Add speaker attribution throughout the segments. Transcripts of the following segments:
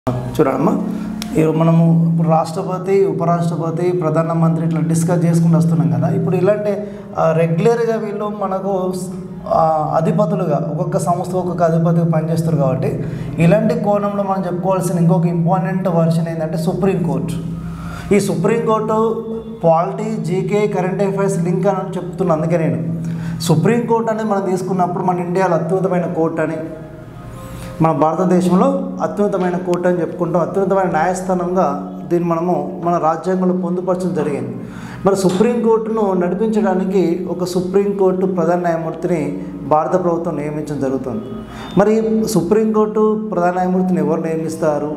Speaker 1: చూడమ్మా ఇప్పుడు మనము ఇప్పుడు రాష్ట్రపతి ఉపరాష్ట్రపతి ప్రధానమంత్రి ఇట్లా డిస్కస్ చేసుకుంటూ వస్తున్నాం కదా ఇప్పుడు ఇలాంటి ఆ, రెగ్యులర్గా వీళ్ళు మనకు ఆ, అధిపతులుగా ఒక్కొక్క సంస్థ ఒక్కొక్క అధిపతిగా పనిచేస్తారు కాబట్టి ఇలాంటి కోణంలో మనం చెప్పుకోవాల్సిన ఇంకొక ఇంపార్టెంట్ వర్షన్ ఏంటంటే సుప్రీంకోర్టు ఈ supreme court polity GK current affairs link అని చెప్తున్నా అందుకే నేను సుప్రీంకోర్టు అనేది మనం తీసుకున్నప్పుడు మన ఇండియాలో అత్యున్నతమైన కోర్టు అని మన భారతదేశంలో అత్యున్నతమైన కోర్టు అని చెప్పుకుంటాం అత్యున్నతమైన న్యాయస్థానంగా దీన్ని మనము మన రాజ్యాంగంలో పొందుపరచడం జరిగింది మరి సుప్రీంకోర్టును నడిపించడానికి ఒక సుప్రీంకోర్టు ప్రధాన న్యాయమూర్తిని భారత ప్రభుత్వం నియమించడం జరుగుతుంది మరి సుప్రీంకోర్టు ప్రధాన న్యాయమూర్తిని ఎవరు నియమిస్తారు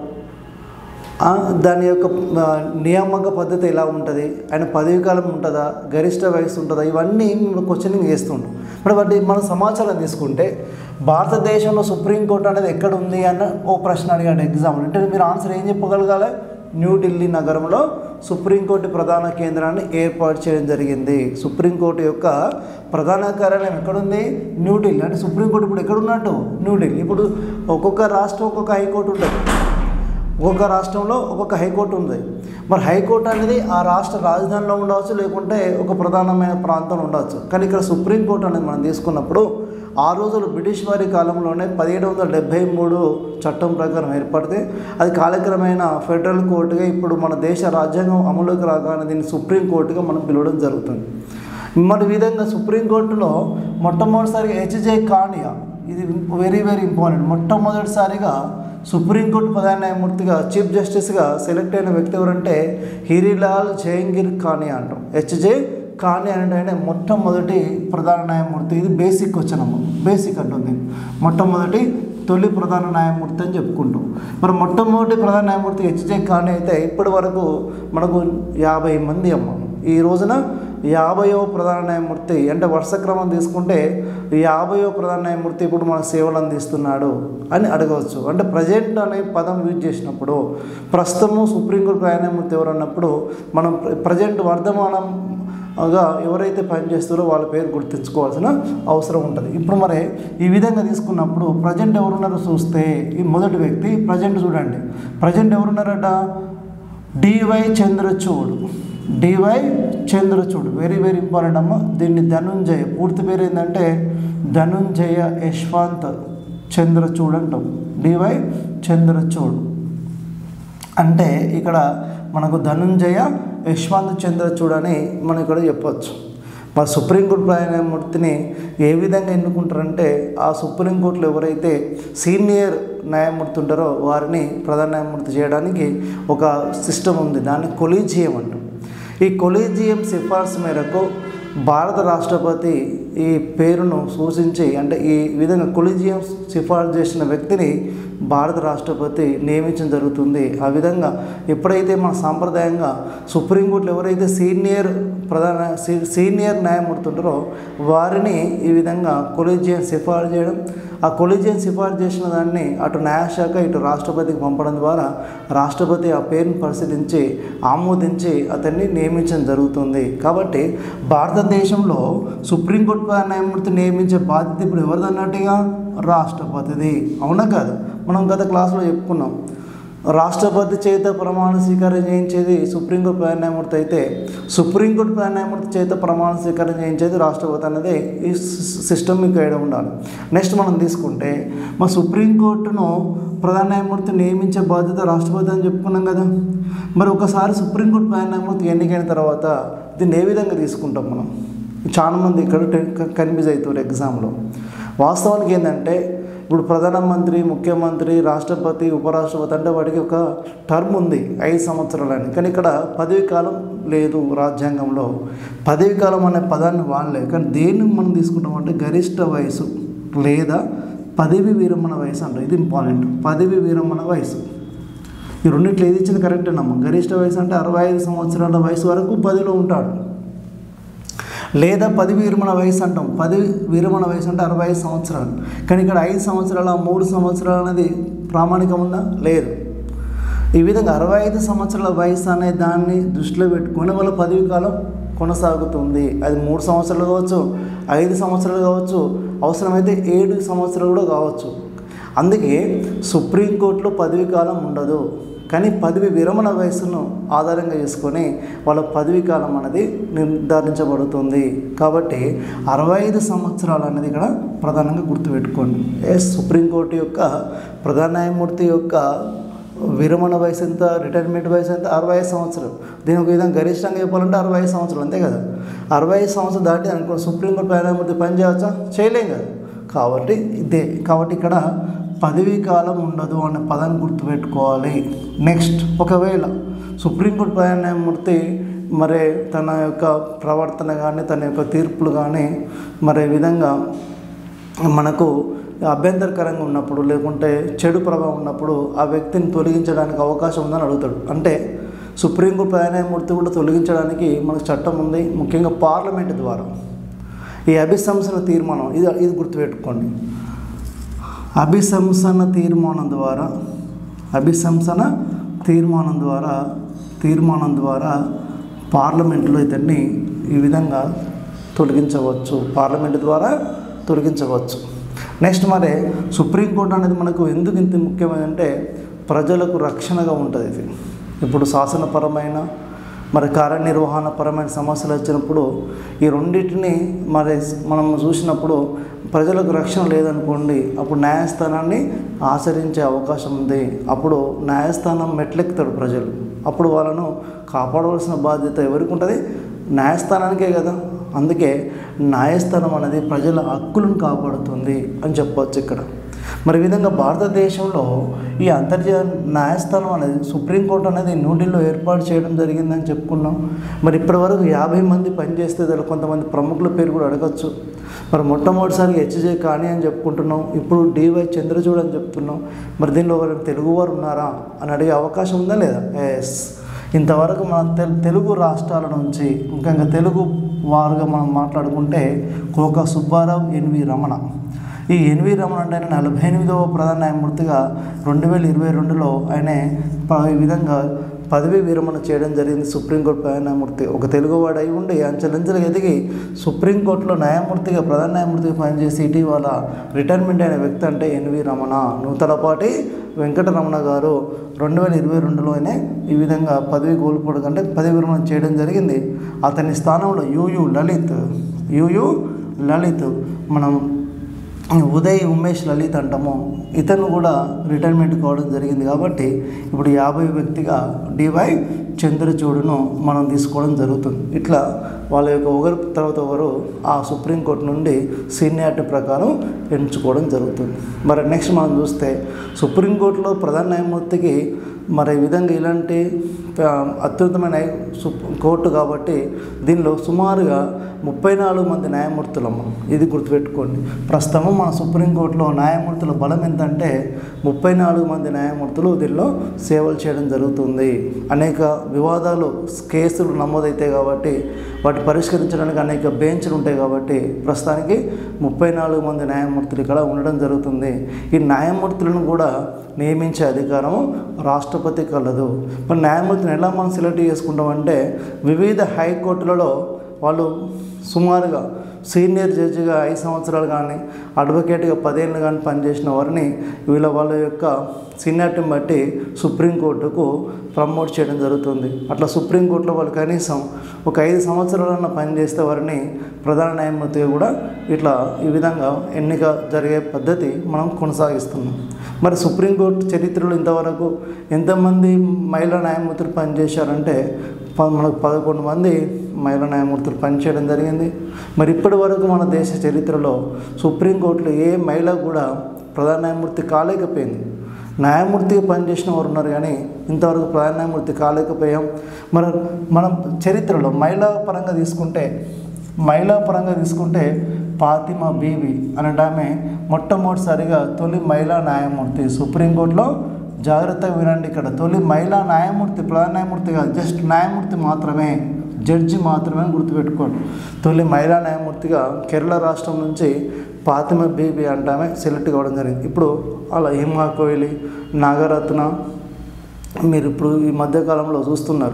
Speaker 1: ఆ, దాని యొక్క ఆ, నియామక పద్ధతి ఎలా ఉంటుంది ఆయన పదవి కాలం ఉంటుందా గరిష్ట వయసు ఉంటుందా ఇవన్నీ మనం క్వశ్చనింగ్ చేస్తుంటాం మరి వాటి మన సమాచారం తీసుకుంటే భారతదేశంలో సుప్రీంకోర్టు అనేది ఎక్కడ ఉంది అన్న ఓ ప్రశ్న అడిగాడు ఎగ్జామ్ అంటే మీరు ఆన్సర్ ఏం చెప్పగలగాలి న్యూఢిల్లీ నగరంలో సుప్రీంకోర్టు ప్రధాన కేంద్రాన్ని ఏర్పాటు చేయడం జరిగింది సుప్రీంకోర్టు యొక్క ప్రధాన కార్యాలయం ఎక్కడుంది న్యూఢిల్లీ అంటే సుప్రీంకోర్టు ఇప్పుడు ఎక్కడ ఉన్నట్టు న్యూఢిల్లీ ఇప్పుడు ఒక్కొక్క రాష్ట్రం ఒక్కొక్క హైకోర్టు ఉంటుంది ఒక్కొక్క రాష్ట్రంలో ఒక్కొక్క హైకోర్టు ఉంది మరి హైకోర్టు అనేది ఆ రాష్ట్ర రాజధానిలో ఉండవచ్చు లేకుంటే ఒక ప్రధానమైన ప్రాంతంలో ఉండవచ్చు కానీ ఇక్కడ సుప్రీంకోర్టు అనేది మనం తీసుకున్నప్పుడు ఆ రోజులు బ్రిటిష్ వారి కాలంలోనే పదిహేడు వందల డెబ్భై మూడు చట్టం ప్రకారం ఏర్పడితే అది కాలక్రమేణ ఫెడరల్ కోర్టుగా ఇప్పుడు మన దేశ రాజ్యాంగం అమలుకి రాగానే దీన్ని సుప్రీంకోర్టుగా మనం పిలవడం జరుగుతుంది మరి ఈ విధంగా సుప్రీంకోర్టులో మొట్టమొదటిసారిగా హెచ్జే కానియా ఇది వెరీ వెరీ ఇంపార్టెంట్ మొట్టమొదటిసారిగా సుప్రీంకోర్టు ప్రధాన న్యాయమూర్తిగా చీఫ్ జస్టిస్గా సెలెక్ట్ అయిన వ్యక్తి ఎవరంటే హీరీలాల్ జయంగిర్ కానియా అంటాం హెచ్జే కాని అంటే ఆయన మొట్టమొదటి ప్రధాన న్యాయమూర్తి ఇది బేసిక్ క్వశ్చన్ అమ్మ బేసిక్ అంటుంది మొట్టమొదటి తొలి ప్రధాన న్యాయమూర్తి అని చెప్పుకుంటాం మరి మొట్టమొదటి ప్రధాన న్యాయమూర్తి హెచ్జే కాని అయితే ఇప్పటి వరకు మనకు యాభై మంది అమ్మ ఈ రోజున యాభైవ ప్రధాన న్యాయమూర్తి అంటే వరుస క్రమం తీసుకుంటే యాభైవ ప్రధాన న్యాయమూర్తి ఇప్పుడు మన సేవలు అందిస్తున్నాడు అని అడగవచ్చు అంటే ప్రజెంట్ అనే పదం యూజ్ చేసినప్పుడు ప్రస్తుతము సుప్రీంకోర్టు ప్రధాన న్యాయమూర్తి ఎవరు అన్నప్పుడు మనం ప్రజెంట్ వర్ధమానం గా ఎవరైతే పనిచేస్తారో వాళ్ళ పేరు గుర్తించుకోవాల్సిన అవసరం ఉంటుంది ఇప్పుడు మరి ఈ విధంగా తీసుకున్నప్పుడు ప్రజెంట్ ఎవరున్నారో చూస్తే ఈ మొదటి వ్యక్తి ప్రజెంట్ చూడండి ప్రజెంట్ ఎవరున్నారట DY Chandrachud DY Chandrachud very very important అమ్మ దీన్ని ధనుంజయ పూర్తి పేరు ఏంటంటే ధనుంజయ యశ్వంత్ చంద్రచూడ్ అంటాం డివై చంద్రచూడ్ అంటే ఇక్కడ మనకు ధనుంజయ యశ్వంత్ చంద్రచూడ్ అని మనం ఇక్కడ చెప్పవచ్చు మరి సుప్రీంకోర్టు ప్రధాన న్యాయమూర్తిని ఏ విధంగా ఎన్నుకుంటారంటే ఆ సుప్రీంకోర్టులో ఎవరైతే సీనియర్ న్యాయమూర్తి ఉంటారో వారిని ప్రధాన న్యాయమూర్తి చేయడానికి ఒక సిస్టమ్ ఉంది దాన్ని కొలీజియం అంటాం ఈ కొలీజియం సిఫార్సు మేరకు భారత రాష్ట్రపతి ఈ పేరును సూచించి అంటే ఈ విధంగా కొలీజియం సిఫార్సు చేసిన వ్యక్తిని భారత రాష్ట్రపతి నియమించడం జరుగుతుంది ఆ విధంగా ఎప్పుడైతే మన సాంప్రదాయంగా సుప్రీంకోర్టులో ఎవరైతే సీనియర్ ప్రధాన సీ- సీనియర్ న్యాయమూర్తి ఉంటారో వారిని ఈ విధంగా కొలీజియం సిఫార్సు చేయడం ఆ కొలీజియం సిఫార్సు చేసిన దాన్ని అటు న్యాయశాఖ ఇటు రాష్ట్రపతికి పంపడం ద్వారా రాష్ట్రపతి ఆ పేరును పరిశీలించి ఆమోదించి అతన్ని నియమించడం జరుగుతుంది కాబట్టి భారతదేశంలో సుప్రీంకోర్టు ప్రధాన న్యాయమూర్తి నియమించే బాధ్యత ఇప్పుడు ఎవరిది అన్నట్టుగా రాష్ట్రపతిది అవునా కాదు మనం గత క్లాస్లో చెప్పుకున్నాం రాష్ట్రపతి చేత ప్రమాణ స్వీకారం చేయించేది సుప్రీంకోర్టు ప్రధాన న్యాయమూర్తి అయితే సుప్రీంకోర్టు ప్రధాన న్యాయమూర్తి చేత ప్రమాణ స్వీకారం చేయించేది రాష్ట్రపతి అనేది ఈ సిస్టమ్ మీకు ఐడియా ఉండాలి నెక్స్ట్ మనం తీసుకుంటే మా సుప్రీంకోర్టును ప్రధాన న్యాయమూర్తి నియమించే బాధ్యత రాష్ట్రపతి అని చెప్పుకున్నాం కదా మరి ఒకసారి సుప్రీంకోర్టు ప్రధాన న్యాయమూర్తి ఎన్నికైన తర్వాత దీన్ని ఏ విధంగా తీసుకుంటాం మనం చాలామంది ఇక్కడ కన్ఫ్యూజ్ అవుతారు ఎగ్జామ్లో వాస్తవానికి ఏంటంటే ఇప్పుడు ప్రధానమంత్రి ముఖ్యమంత్రి రాష్ట్రపతి ఉపరాష్ట్రపతి అంటే వాటికి ఒక టర్మ్ ఉంది ఐదు సంవత్సరాలని కానీ ఇక్కడ పదవి కాలం లేదు రాజ్యాంగంలో పదవి కాలం అనే పదాన్ని వాడలేదు కానీ దేన్ని మనం తీసుకుంటామంటే గరిష్ట వయసు లేదా పదవి విరమణ వయసు అంటారు ఇది ఇంపార్టెంట్ పదవి విరమణ వయసు ఈ రెండిట్లో ఏది ఇచ్చింది కరెక్టేనమ్మా గరిష్ట వయసు అంటే అరవై ఐదు సంవత్సరాల వయసు వరకు పదిలో ఉంటాడు లేదా పది విరమణ వయసు అంటాం పది విరమణ వయసు అంటే అరవై ఐదు సంవత్సరాలు కానీ ఇక్కడ ఐదు సంవత్సరాల మూడు సంవత్సరాలు అనేది ప్రామాణికం ఉందా లేదు ఈ విధంగా అరవై ఐదు సంవత్సరాల వయసు అనే దాన్ని దృష్టిలో పెట్టుకొని వాళ్ళ పదవి కాలం కొనసాగుతుంది అది మూడు సంవత్సరాలు కావచ్చు ఐదు సంవత్సరాలు కావచ్చు అవసరమైతే ఏడు సంవత్సరాలు కూడా కావచ్చు అందుకే సుప్రీంకోర్టులో పదవి కాలం ఉండదు కానీ పదవి విరమణ వయసును ఆధారంగా చేసుకొని వాళ్ళ పదవి కాలం అనేది నిర్ధారించబడుతుంది కాబట్టి అరవై ఐదు సంవత్సరాలు అనేది ఇక్కడ ప్రధానంగా గుర్తుపెట్టుకోండి ఎస్ సుప్రీంకోర్టు యొక్క ప్రధాన న్యాయమూర్తి యొక్క విరమణ వయసు ఎంత రిటైర్మెంట్ వయసు ఎంత అరవై ఐదు సంవత్సరాలు దీని ఒక విధంగా గరిష్టంగా చెప్పాలంటే అరవై ఐదు సంవత్సరాలు అంతే కదా అరవై ఐదు సంవత్సరాలు దాటి అనుకో సుప్రీంకోర్టు ప్రధాన న్యాయమూర్తి పని చేయవచ్చా చేయలేం కదా కాబట్టి ఇదే కాబట్టి ఇక్కడ పదవీ కాలం ఉండదు అనే పదం గుర్తుపెట్టుకోవాలి నెక్స్ట్ ఒకవేళ సుప్రీంకోర్టు ప్రధాన న్యాయమూర్తి మరి తన యొక్క ప్రవర్తన కానీ తన యొక్క తీర్పులు కానీ మరి ఈ విధంగా మనకు అభ్యంతరకరంగా ఉన్నప్పుడు లేకుంటే చెడు ప్రభావం ఉన్నప్పుడు ఆ వ్యక్తిని తొలగించడానికి అవకాశం ఉందని అడుగుతాడు అంటే సుప్రీంకోర్టు ప్రధాన న్యాయమూర్తి కూడా తొలగించడానికి మనకు చట్టం ఉంది ముఖ్యంగా పార్లమెంట్ ద్వారా ఈ అభిశంసన తీర్మానం ఇది ఇది గుర్తుపెట్టుకోండి అభిశంసన తీర్మానం ద్వారా అభిశంసన తీర్మానం ద్వారా తీర్మానం ద్వారా పార్లమెంట్లో ఇతన్ని ఈ విధంగా తొలగించవచ్చు పార్లమెంట్ ద్వారా తొలగించవచ్చు నెక్స్ట్ మరి సుప్రీంకోర్టు అనేది మనకు ఎందుకు ఇంత ముఖ్యమైనంటే ప్రజలకు రక్షణగా ఉంటుంది ఇది ఇప్పుడు శాసనపరమైన మరి కార్యనిర్వహణపరమైన సమస్యలు వచ్చినప్పుడు ఈ రెండింటిని మరి మనం చూసినప్పుడు ప్రజలకు రక్షణ లేదనుకోండి అప్పుడు న్యాయస్థానాన్ని ఆచరించే అవకాశం ఉంది అప్పుడు న్యాయస్థానం మెట్లెక్కుతాడు ప్రజలు అప్పుడు వాళ్ళను కాపాడవలసిన బాధ్యత ఎవరికి ఉంటుంది న్యాయస్థానానికే కదా అందుకే న్యాయస్థానం అనేది ప్రజల హక్కులను కాపాడుతుంది అని చెప్పవచ్చు ఇక్కడ మరి ఈ విధంగా భారతదేశంలో ఈ అంతర్జాతీయ న్యాయస్థానం అనేది సుప్రీంకోర్టు అనేది న్యూఢిల్లీలో ఏర్పాటు చేయడం జరిగిందని చెప్పుకున్నాం మరి ఇప్పటివరకు యాభై మంది పనిచేస్తే దానిలో కొంతమంది ప్రముఖుల పేరు కూడా అడగచ్చు మరి మొట్టమొదటిసారి హెచ్జే కాని అని చెప్పుకుంటున్నాం ఇప్పుడు డివై చంద్రచూడ్ అని చెప్తున్నాం మరి దీనిలో ఎవరైనా తెలుగువారు ఉన్నారా అని అడిగే అవకాశం ఉందా లేదా ఎస్ ఇంతవరకు మన తెలు తెలుగు రాష్ట్రాల నుంచి ముఖ్యంగా తెలుగు వారుగా మనం మాట్లాడుకుంటే కోక సుబ్బారావు ఎన్వి రమణ ఈ ఎన్వి రమణ అంటే ఆయన నలభై ఎనిమిదవ ప్రధాన న్యాయమూర్తిగా రెండు వేల ఇరవై రెండులో ఆయన ప- ఈ విధంగా పదవి విరమణ చేయడం జరిగింది సుప్రీంకోర్టు ప్రధాన న్యాయమూర్తి ఒక తెలుగువాడు అయి ఉండి అంచెలంచెలుగా ఎదిగి సుప్రీంకోర్టులో న్యాయమూర్తిగా ప్రధాన న్యాయమూర్తిగా పనిచేసి ఇటీవల రిటైర్మెంట్ అయిన వ్యక్తి అంటే ఎన్వి రమణ నూతలపాటి వెంకటరమణ గారు రెండు వేల ఇరవై రెండులోనే ఈ విధంగా పదవి కోల్పోవడం కంటే పదవి విరమణ చేయడం జరిగింది అతని స్థానంలో యుయు లలిత్ యుయు లలిత్ మనం ఉదయ్ ఉమేష్ లలిత్ అంటాము ఇతను కూడా రిటైర్మెంట్ కావడం జరిగింది కాబట్టి ఇప్పుడు యాభై వ్యక్తిగా డివై చంద్రచూడును మనం తీసుకోవడం జరుగుతుంది ఇట్లా వాళ్ళ యొక్క ఒకరి తర్వాత ఒకరు ఆ సుప్రీంకోర్టు నుండి సీనియారిటీ ప్రకారం ఎంచుకోవడం జరుగుతుంది మరి నెక్స్ట్ మనం చూస్తే సుప్రీంకోర్టులో ప్రధాన న్యాయమూర్తికి మరి ఈ విధంగా ఇలాంటి ఆ, అత్యుత్తమైన సుప్ కోర్టు కాబట్టి దీనిలో సుమారుగా ముప్పై నాలుగు మంది న్యాయమూర్తులమ్మ ఇది గుర్తుపెట్టుకోండి ప్రస్తుతం మన సుప్రీంకోర్టులో న్యాయమూర్తుల బలం ఎంతంటే ముప్పై నాలుగు మంది న్యాయమూర్తులు దీనిలో సేవలు చేయడం జరుగుతుంది అనేక వివాదాలు కేసులు నమోదైతాయి కాబట్టి వాటి పరిష్కరించడానికి అనేక బెంచ్లు ఉంటాయి కాబట్టి ప్రస్తుతానికి ముప్పై నాలుగు మంది న్యాయమూర్తులు ఇక్కడ ఉండడం జరుగుతుంది ఈ న్యాయమూర్తులను కూడా నియమించే అధికారం రాష్ట్రపతి కలదు మరి న్యాయమూర్తిని ఎలా మనం సెలెక్ట్ చేసుకుంటామంటే వివిధ హైకోర్టులలో వాళ్ళు సుమారుగా సీనియర్ జడ్జిగా ఐదు సంవత్సరాలు కానీ అడ్వకేట్గా పదేళ్ళు కానీ పనిచేసిన వారిని వీళ్ళ వాళ్ళ యొక్క సీనియారిటీని బట్టి సుప్రీంకోర్టుకు ప్రమోట్ చేయడం జరుగుతుంది అట్లా సుప్రీంకోర్టులో వాళ్ళు కనీసం ఒక ఐదు సంవత్సరాలన్న పనిచేస్తే వారిని ప్రధాన న్యాయమూర్తిగా కూడా ఇట్లా ఈ విధంగా ఎన్నిక జరిగే పద్ధతి మనం కొనసాగిస్తున్నాం మరి సుప్రీంకోర్టు చరిత్రలో ఇంతవరకు ఎంతమంది మహిళా న్యాయమూర్తులు పనిచేశారంటే ప- మనకు పదకొండు మంది మహిళా న్యాయమూర్తులు పనిచేయడం జరిగింది మరి ఇప్పటి వరకు మన దేశ చరిత్రలో సుప్రీంకోర్టులో ఏ మహిళ కూడా ప్రధాన న్యాయమూర్తి కాలేకపోయింది న్యాయమూర్తిగా పనిచేసిన వారు ఉన్నారు కానీ ఇంతవరకు ప్రధాన న్యాయమూర్తి కాలేకపోయాం మన మనం చరిత్రలో మహిళా పరంగా తీసుకుంటే మహిళా పరంగా తీసుకుంటే ఫాతిమా బీవి అనట ఆమె మొట్టమొదటిసారిగా తొలి మహిళా న్యాయమూర్తి సుప్రీంకోర్టులో జాగ్రత్తగా వినండి ఇక్కడ తొలి మహిళా న్యాయమూర్తి ప్రధాన న్యాయమూర్తి కాదు జస్ట్ న్యాయమూర్తి మాత్రమే జడ్జి మాత్రమే అని గుర్తుపెట్టుకోండి తొలి మహిళా న్యాయమూర్తిగా కేరళ రాష్ట్రం నుంచి ఫాతిమా బీబీ అంటామే సెలెక్ట్ కావడం జరిగింది ఇప్పుడు అలా హిమా కోహ్లీ నాగరత్న మీరు ఇప్పుడు ఈ మధ్యకాలంలో చూస్తున్నారు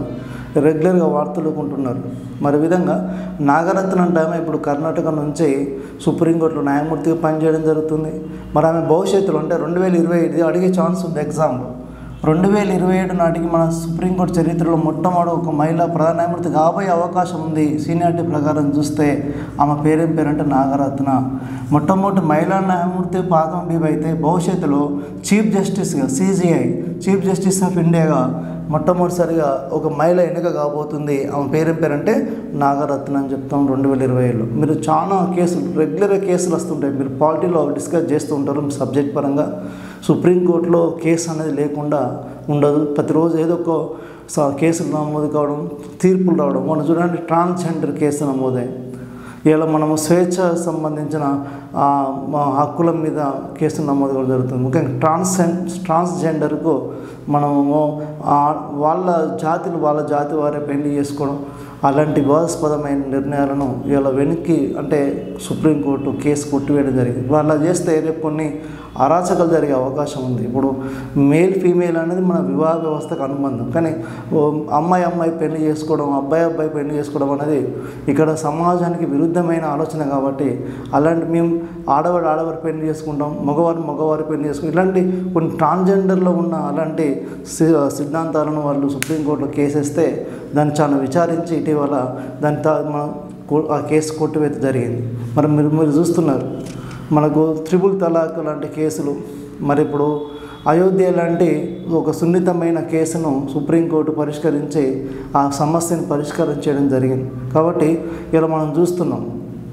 Speaker 1: రెగ్యులర్గా వార్తలు కొంటున్నారు మరి ఈ విధంగా నాగరత్నం అంటే ఆమె ఇప్పుడు కర్ణాటక నుంచి సుప్రీంకోర్టులో న్యాయమూర్తిగా పనిచేయడం జరుగుతుంది మరి ఆమె భవిష్యత్తులో అంటే రెండు వేల ఇరవై ఐదు అడిగే ఛాన్స్ ఉంది ఎగ్జామ్లో రెండు వేల ఇరవై ఏడు నాటికి మన సుప్రీంకోర్టు చరిత్రలో మొట్టమొదటి ఒక మహిళా ప్రధాన న్యాయమూర్తి కాబోయే అవకాశం ఉంది సీనియారిటీ ప్రకారం చూస్తే ఆమె పేరేం పేరంటే నాగరత్న మొట్టమొదటి మహిళా న్యాయమూర్తి పాదం బీబ్ అయితే భవిష్యత్తులో చీఫ్ జస్టిస్గా సీజీఐ చీఫ్ జస్టిస్ ఆఫ్ ఇండియాగా మొట్టమొదటిసారిగా ఒక మహిళ ఎన్నిక కాబోతుంది ఆమె పేరేం పేరంటే నాగరత్న అని చెప్తాం రెండు వేల ఇరవై ఏళ్ళు మీరు చాలా కేసులు రెగ్యులర్గా కేసులు వస్తుంటాయి మీరు పాలిటీలో డిస్కస్ చేస్తూ ఉంటారు మీ సబ్జెక్ట్ పరంగా సుప్రీంకోర్టులో కేసు అనేది లేకుండా ఉండదు ప్రతిరోజు ఏదో ఒక స- కేసులు నమోదు కావడం తీర్పులు రావడం మనం చూడండి ట్రాన్స్జెండర్ కేసు నమోదై ఇలా మనము స్వేచ్ఛ సంబంధించిన ఆ, మా హక్కుల మీద కేసు నమోదు కూడా జరుగుతుంది ముఖ్యంగా ట్రాన్స్ ట్రాన్స్జెండర్కు మనము ఆ, వాళ్ళ జాతిని వాళ్ళ జాతి వారే పెళ్లి చేసుకోవడం అలాంటి వివాదాస్పదమైన నిర్ణయాలను ఇలా వెనక్కి అంటే సుప్రీంకోర్టు కేసు కొట్టివేయడం జరిగింది వాళ్ళ చేస్తే రేపు కొన్ని అరాచకాలు జరిగే అవకాశం ఉంది ఇప్పుడు మేల్ ఫీమేల్ అనేది మన వివాహ వ్యవస్థకు అనుబంధం కానీ ఓ అమ్మాయి అమ్మాయి పెళ్లి చేసుకోవడం అబ్బాయి అబ్బాయి పెళ్లి చేసుకోవడం అనేది ఇక్కడ సమాజానికి విరుద్ధమైన ఆలోచన కాబట్టి అలాంటి మేము ఆడవాడు ఆడవారు పెళ్లి చేసుకుంటాం మగవారు మగవారు పెళ్లి చేసుకుంటాం ఇలాంటి కొన్ని ట్రాన్స్జెండర్లో ఉన్న అలాంటి సి- సిద్ధాంతాలను వాళ్ళు సుప్రీంకోర్టులో కేసేస్తే దాన్ని చాలా విచారించి ఇటీవల దాని తా మన కో- ఆ కేసు కొట్టివేత జరిగింది మరి మీరు మీరు చూస్తున్నారు మనకు త్రిబుల్ తలాక్ లాంటి కేసులు మరి ఇప్పుడు అయోధ్య లాంటి ఒక సున్నితమైన కేసును సుప్రీంకోర్టు పరిష్కరించి ఆ సమస్యను పరిష్కారం చేయడం జరిగింది కాబట్టి ఇలా మనం చూస్తున్నాం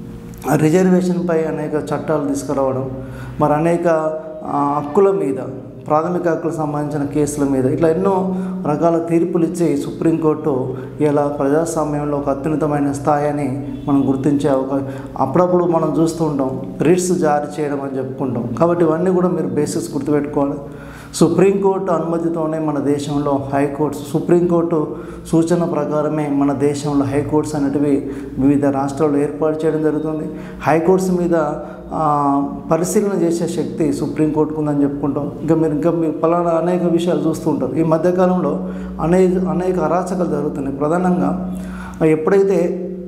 Speaker 1: రిజర్వేషన్పై అనేక చట్టాలు తీసుకురావడం మరి అనేక ఆ, హక్కుల మీద ప్రాథమిక హక్కులకు సంబంధించిన కేసుల మీద ఇట్లా ఎన్నో రకాల తీర్పులు ఇచ్చి సుప్రీంకోర్టు ఇలా ప్రజాస్వామ్యంలో ఒక అత్యున్నతమైన స్థాయి అని మనం గుర్తించే అవకాశం అప్పుడప్పుడు మనం చూస్తూ ఉంటాం రిట్స్ జారీ చేయడం అని చెప్పుకుంటాం కాబట్టి ఇవన్నీ కూడా మీరు బేసిక్స్ గుర్తుపెట్టుకోవాలి సుప్రీంకోర్టు అనుమతితోనే మన దేశంలో హైకోర్ట్స్ సుప్రీంకోర్టు సూచన ప్రకారమే మన దేశంలో హైకోర్ట్స్ అనేటివి వివిధ రాష్ట్రాల్లో ఏర్పాటు చేయడం జరుగుతుంది హైకోర్ట్స్ మీద ఆ, పరిశీలన చేసే శక్తి సుప్రీంకోర్టుకు ఉందని చెప్పుకుంటాం ఇంకా మీరు ఇంకా మీరు పలానా అనేక విషయాలు చూస్తూ ఉంటారు ఈ మధ్యకాలంలో అనేక అనేక అరాచకాలు జరుగుతున్నాయి ప్రధానంగా ఎప్పుడైతే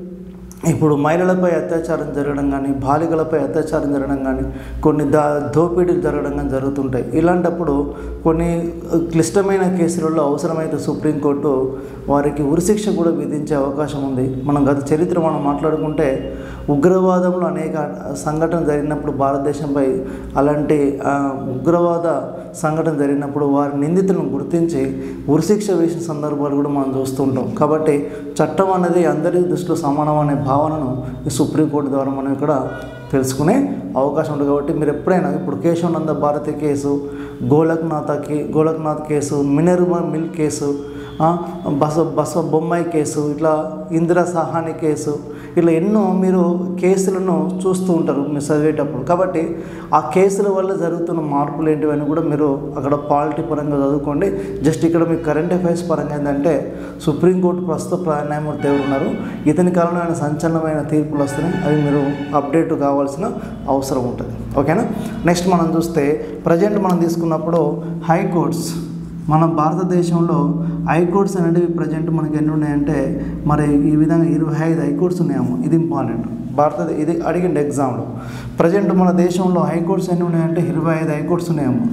Speaker 1: ఇప్పుడు మహిళలపై అత్యాచారం జరగడం కానీ బాలికలపై అత్యాచారం జరగడం కానీ కొన్ని దా దోపిడీలు జరగడం కానీ జరుగుతుంటాయి ఇలాంటప్పుడు కొన్ని క్లిష్టమైన కేసులలో అవసరమైతే సుప్రీంకోర్టు వారికి ఉరిశిక్ష కూడా విధించే అవకాశం ఉంది మనం గత చరిత్ర మనం మాట్లాడుకుంటే ఉగ్రవాదంలో అనేక సంఘటన జరిగినప్పుడు భారతదేశంపై అలాంటి ఆ, ఉగ్రవాద సంఘటన జరిగినప్పుడు వారి నిందితులను గుర్తించి ఉరిశిక్ష వేసిన సందర్భాలు కూడా మనం చూస్తుంటాం కాబట్టి చట్టం అనేది అందరి దృష్టిలో సమానం అనే భావనను ఈ సుప్రీంకోర్టు ద్వారా మనం ఇక్కడ తెలుసుకునే అవకాశం ఉంది కాబట్టి మీరు ఎప్పుడైనా ఇప్పుడు కేశవనంద భారతి కేసు గోలక్నాథ్ కే Golaknath case Minerva mill case ఆ, బస బస బొమ్మాయి కేసు ఇట్లా ఇందిరా సహాని కేసు ఇట్లా ఎన్నో మీరు కేసులను చూస్తూ ఉంటారు మీరు చదివేటప్పుడు కాబట్టి ఆ కేసుల వల్ల జరుగుతున్న మార్పులు ఏంటివని కూడా మీరు అక్కడ పాలిటీ పరంగా చదువుకోండి జస్ట్ ఇక్కడ మీకు కరెంట్ అఫైర్స్ పరంగా ఏంటంటే సుప్రీంకోర్టు ప్రస్తుత ప్రధాన న్యాయమూర్తి ఎవరు ఉన్నారు ఇతని కాలంలో ఆయన సంచలనమైన తీర్పులు వస్తున్నాయి అవి మీరు అప్డేట్ కావాల్సిన అవసరం ఉంటుంది ఓకేనా నెక్స్ట్ మనం చూస్తే ప్రజెంట్ మనం తీసుకున్నప్పుడు హైకోర్ట్స్ మన భారతదేశంలో హైకోర్ట్స్ అనేటివి ప్రజెంట్ మనకి ఎన్ని ఉన్నాయంటే మరి ఈ విధంగా ఇరవై ఐదు హైకోర్ట్స్ ఉన్నాయేమో ఇది ఇంపార్టెంట్ భారత ఇది అడిగిండు ఎగ్జామ్లో ప్రజెంట్ మన దేశంలో హైకోర్ట్స్ ఎన్ని ఉన్నాయంటే ఇరవై ఐదు హైకోర్ట్స్ ఉన్నాయేమో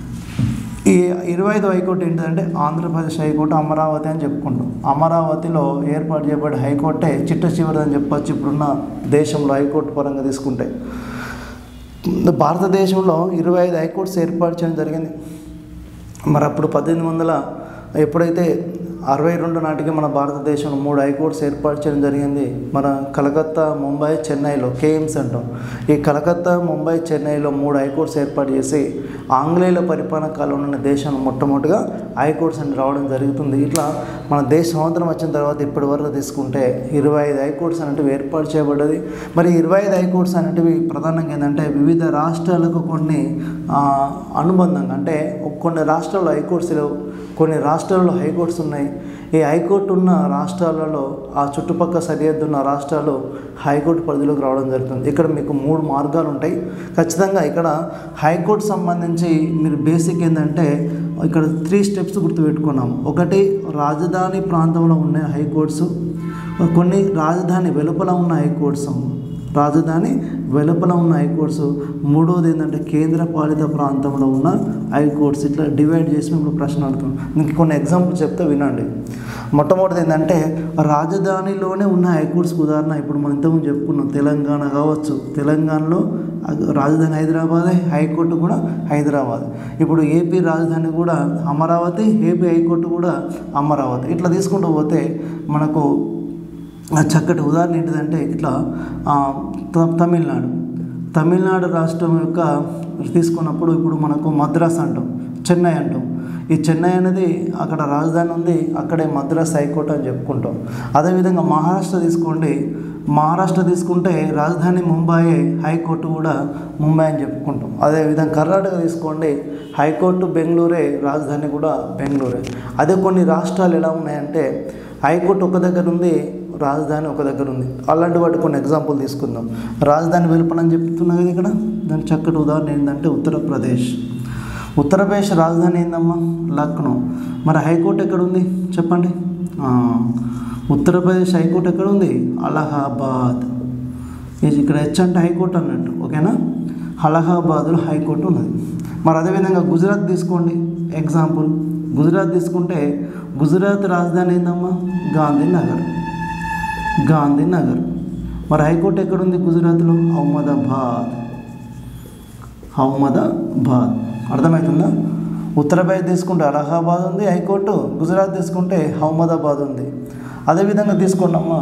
Speaker 1: ఈ ఇరవై ఐదు హైకోర్టు ఏంటంటే ఆంధ్రప్రదేశ్ హైకోర్టు అమరావతి అని చెప్పుకుంటాం అమరావతిలో ఏర్పాటు చేయబడే హైకోర్టే చిట్ట చివరి అని చెప్పొచ్చు ఇప్పుడున్న దేశంలో హైకోర్టు పరంగా తీసుకుంటే భారతదేశంలో ఇరవై ఐదు హైకోర్ట్స్ ఏర్పాటు చేయడం జరిగింది మరి అప్పుడు పద్దెనిమిది వందల ఎప్పుడైతే అరవై రెండు నాటికి మన భారతదేశంలో మూడు హైకోర్ట్స్ ఏర్పాటు చేయడం జరిగింది మన కలకత్తా ముంబై చెన్నైలో కేఎంస్ అంటాం ఈ కలకత్తా ముంబై చెన్నైలో మూడు హైకోర్ట్స్ ఏర్పాటు చేసి ఆంగ్లేయుల పరిపాలన కాలంలో ఉన్న దేశంలో మొట్టమొదటిగా హైకోర్ట్స్ అని రావడం జరుగుతుంది ఇట్లా మన దేశ స్వాతంత్రం వచ్చిన తర్వాత ఇప్పటి వరకు తీసుకుంటే ఇరవై ఐదు హైకోర్ట్స్ అనేటివి ఏర్పాటు చేయబడ్డది మరి ఇరవై ఐదు హైకోర్ట్స్ అనేటివి ప్రధానంగా ఏంటంటే వివిధ రాష్ట్రాలకు కొన్ని ఆ, అనుబంధంగా అంటే కొన్ని రాష్ట్రాల్లో హైకోర్ట్స్ లేవు కొన్ని రాష్ట్రాల్లో హైకోర్ట్స్ ఉన్నాయి ఈ హైకోర్టు ఉన్న రాష్ట్రాలలో ఆ చుట్టుపక్కల సరిహద్దు ఉన్న రాష్ట్రాలు హైకోర్టు పరిధిలోకి రావడం జరుగుతుంది ఇక్కడ మీకు మూడు మార్గాలు ఉంటాయి ఖచ్చితంగా ఇక్కడ హైకోర్టు సంబంధించి మీరు బేసిక్ ఏంటంటే ఇక్కడ త్రీ స్టెప్స్ గుర్తుపెట్టుకున్నాం ఒకటి రాజధాని ప్రాంతంలో ఉన్న హైకోర్ట్స్ కొన్ని రాజధాని వెలుపల ఉన్న హైకోర్ట్స్ రాజధాని వెలుపల ఉన్న హైకోర్ట్స్ మూడోది ఏంటంటే కేంద్ర పాలిత ప్రాంతంలో ఉన్న హైకోర్ట్స్ ఇట్లా డివైడ్ చేసి మేము ప్రశ్న అడుగుతాం మీకు కొన్ని ఎగ్జాంపుల్ చెప్తే వినండి మొట్టమొదటిది ఏంటంటే రాజధానిలోనే ఉన్న హైకోర్ట్స్ ఉదాహరణ ఇప్పుడు మనం ఇంతకుముందు చెప్పుకున్నాం తెలంగాణ కావచ్చు తెలంగాణలో రాజధాని హైదరాబాద్ హైకోర్టు కూడా హైదరాబాద్ ఇప్పుడు ఏపీ రాజధాని కూడా అమరావతి ఏపీ హైకోర్టు కూడా అమరావతి ఇట్లా తీసుకుంటూ పోతే మనకు ఆ చక్కటి ఉదాహరణ ఏంటిదంటే ఇట్లా ఆ, త- తమిళనాడు తమిళనాడు రాష్ట్రం యొక్క తీసుకున్నప్పుడు ఇప్పుడు మనకు మద్రాస్ అంటాం చెన్నై అంటాం ఈ చెన్నై అనేది అక్కడ రాజధాని ఉంది అక్కడే మద్రాస్ హైకోర్టు అని చెప్పుకుంటాం అదేవిధంగా మహారాష్ట్ర తీసుకోండి మహారాష్ట్ర తీసుకుంటే రాజధాని ముంబాయి హైకోర్టు కూడా ముంబై అని చెప్పుకుంటాం అదేవిధంగా కర్ణాటక తీసుకోండి హైకోర్టు బెంగళూరే రాజధాని కూడా బెంగళూరే అదే కొన్ని రాష్ట్రాలు ఎలా ఉన్నాయంటే హైకోర్టు ఒక దగ్గర ఉంది రాజధాని ఒక దగ్గర ఉంది అలాంటి వాటి కొన్ని ఎగ్జాంపుల్ తీసుకుందాం రాజధాని వెలుపనని చెప్తున్నా కదా ఇక్కడ దాని చక్కటి ఉదాహరణ ఏంటంటే ఉత్తరప్రదేశ్ ఉత్తరప్రదేశ్ రాజధాని ఏందమ్మా లక్నో మరి హైకోర్టు ఎక్కడ ఉంది చెప్పండి ఆ, ఉత్తరప్రదేశ్ హైకోర్టు ఎక్కడ ఉంది అలహాబాద్ ఇది ఇక్కడ హెచ్ అంటే హైకోర్టు అన్నట్టు ఓకేనా అలహాబాద్లో హైకోర్టు ఉన్నది మరి అదేవిధంగా గుజరాత్ తీసుకోండి ఎగ్జాంపుల్ గుజరాత్ తీసుకుంటే గుజరాత్ రాజధాని ఏందమ్మా గాంధీనగర్ గాంధీనగర్ మరి హైకోర్టు ఎక్కడుంది గుజరాత్లో అహ్మదాబాద్ అహ్మదాబాద్ అర్థమవుతుందా ఉత్తరప్రదేశ్ తీసుకుంటే అలహాబాద్ ఉంది హైకోర్టు గుజరాత్ తీసుకుంటే అహ్మదాబాద్ ఉంది అదేవిధంగా తీసుకున్నామా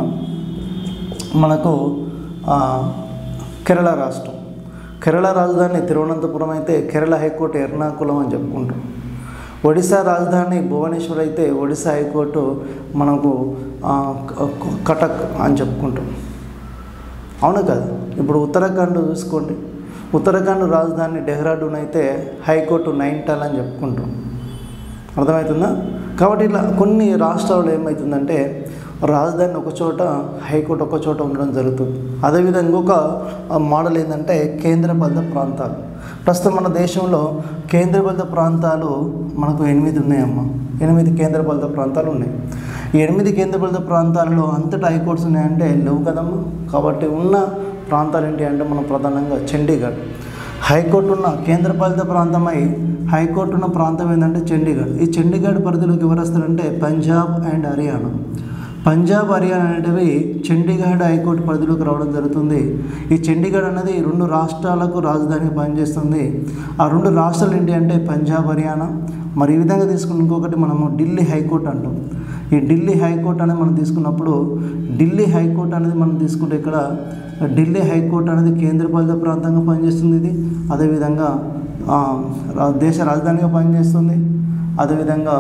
Speaker 1: మనకు ఆ, కేరళ రాష్ట్రం కేరళ రాజధాని తిరువనంతపురం అయితే కేరళ హైకోర్టు ఎర్నాకుళం అని చెప్పుకుంటాం ఒడిశా రాజధాని భువనేశ్వర్ అయితే ఒడిశా హైకోర్టు మనకు ఆ, క- కటక్ అని చెప్పుకుంటాం అవును కదా ఇప్పుడు ఉత్తరాఖండ్ చూసుకోండి ఉత్తరాఖండ్ రాజధాని డెహ్రాడూన్ అయితే హైకోర్టు నైన్టాల్ అని చెప్పుకుంటాం అర్థమవుతుందా కాబట్టి ఇట్లా కొన్ని రాష్ట్రాల్లో ఏమవుతుందంటే రాజధాని ఒక చోట హైకోర్టు ఒక చోట ఉండడం జరుగుతుంది అదేవిధంగా ఇంకొక ఆ, మోడల్ ఏంటంటే కేంద్రపాలిత ప్రాంతాలు ప్రస్తుతం మన దేశంలో కేంద్రపాలిత ప్రాంతాలు మనకు ఎనిమిది ఉన్నాయమ్మా ఎనిమిది కేంద్రపాలిత ప్రాంతాలు ఉన్నాయి ఈ ఎనిమిది కేంద్రపాలిత ప్రాంతాలలో అంతటా హైకోర్ట్స్ ఉన్నాయంటే లేవు కదమ్మా కాబట్టి ఉన్న ప్రాంతాలు ఏంటి అంటే మనం ప్రధానంగా చండీగఢ్ హైకోర్టు ఉన్న కేంద్రపాలిత ప్రాంతమై హైకోర్టు ఉన్న ప్రాంతం ఏంటంటే చండీగఢ్ ఈ చండీగఢ్ పరిధిలోకి ఎవరు వస్తారంటే పంజాబ్ అండ్ హర్యానా పంజాబ్ హర్యానా అనేటివి చండీగఢ్ హైకోర్టు పరిధిలోకి రావడం జరుగుతుంది ఈ చండీగఢ్ అనేది రెండు రాష్ట్రాలకు రాజధానిగా పనిచేస్తుంది ఆ రెండు రాష్ట్రాలు ఏంటి అంటే పంజాబ్ హర్యానా మరి ఈ విధంగా తీసుకున్న ఇంకొకటి మనము ఢిల్లీ హైకోర్టు అంటాం ఈ ఢిల్లీ హైకోర్టు అనేది మనం తీసుకున్నప్పుడు ఢిల్లీ హైకోర్టు అనేది మనం తీసుకుంటే ఇక్కడ ఢిల్లీ హైకోర్టు అనేది కేంద్రపాలిత ప్రాంతంగా పనిచేస్తుంది ఇది అదేవిధంగా ఆ, రా- దేశ రాజధానిగా పనిచేస్తుంది అదేవిధంగా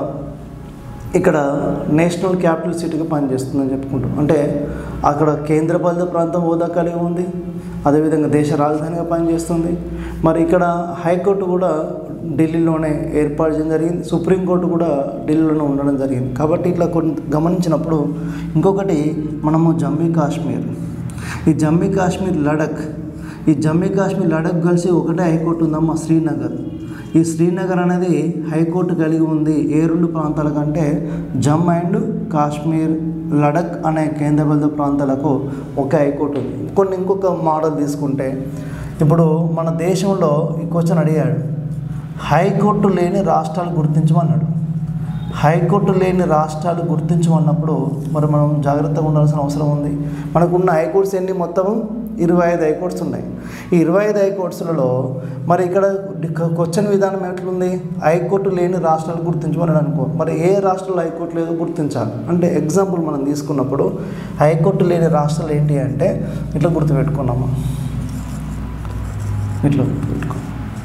Speaker 1: ఇక్కడ నేషనల్ క్యాపిటల్ సిటీగా పనిచేస్తుందని చెప్పుకుంటాం అంటే అక్కడ కేంద్రపాలిత ప్రాంతం హోదా కలిగి ఉంది అదేవిధంగా దేశ రాజధానిగా పనిచేస్తుంది మరి ఇక్కడ హైకోర్టు కూడా ఢిల్లీలోనే ఏర్పాటు చేయడం జరిగింది సుప్రీంకోర్టు కూడా ఢిల్లీలోనే ఉండడం జరిగింది కాబట్టి ఇట్లా కొన్ని గమనించినప్పుడు ఇంకొకటి మనము జమ్మూ కాశ్మీర్ ఈ జమ్మూ కాశ్మీర్ లడక్ ఈ జమ్మూ కాశ్మీర్ లడక్ కలిసి ఒకటే హైకోర్టు ఉందమ్మా శ్రీనగర్ ఈ శ్రీనగర్ అనేది హైకోర్టు కలిగి ఉంది ఏ రెండు ప్రాంతాల కంటే జమ్మూ అండ్ కాశ్మీర్ లడక్ అనే కేంద్రపాలిత ప్రాంతాలకు ఒకే హైకోర్టు ఉంది కొన్ని ఇంకొక మోడల్ తీసుకుంటే ఇప్పుడు మన దేశంలో ఈ క్వశ్చన్ అడిగాడు హైకోర్టు లేని రాష్ట్రాలు గుర్తించమన్నాడు హైకోర్టు లేని రాష్ట్రాలు గుర్తించమన్నప్పుడు మరి మనం జాగ్రత్తగా ఉండాల్సిన అవసరం ఉంది మనకున్న హైకోర్ట్స్ ఎన్ని మొత్తం ఇరవై ఐదు హైకోర్ట్స్ ఉన్నాయి ఈ ఇరవై ఐదు హైకోర్ట్స్లలో మరి ఇక్కడ క్వశ్చన్ విధానం ఎట్లుంది హైకోర్టు లేని రాష్ట్రాలు గుర్తించమని అనుకో మరి ఏ రాష్ట్రంలో హైకోర్టు లేదో గుర్తించాలి అంటే ఎగ్జాంపుల్ మనం తీసుకున్నప్పుడు హైకోర్టు లేని రాష్ట్రాలు ఏంటి అంటే ఇట్లా గుర్తుపెట్టుకున్నాము ఇట్లా గుర్తుపెట్టుకో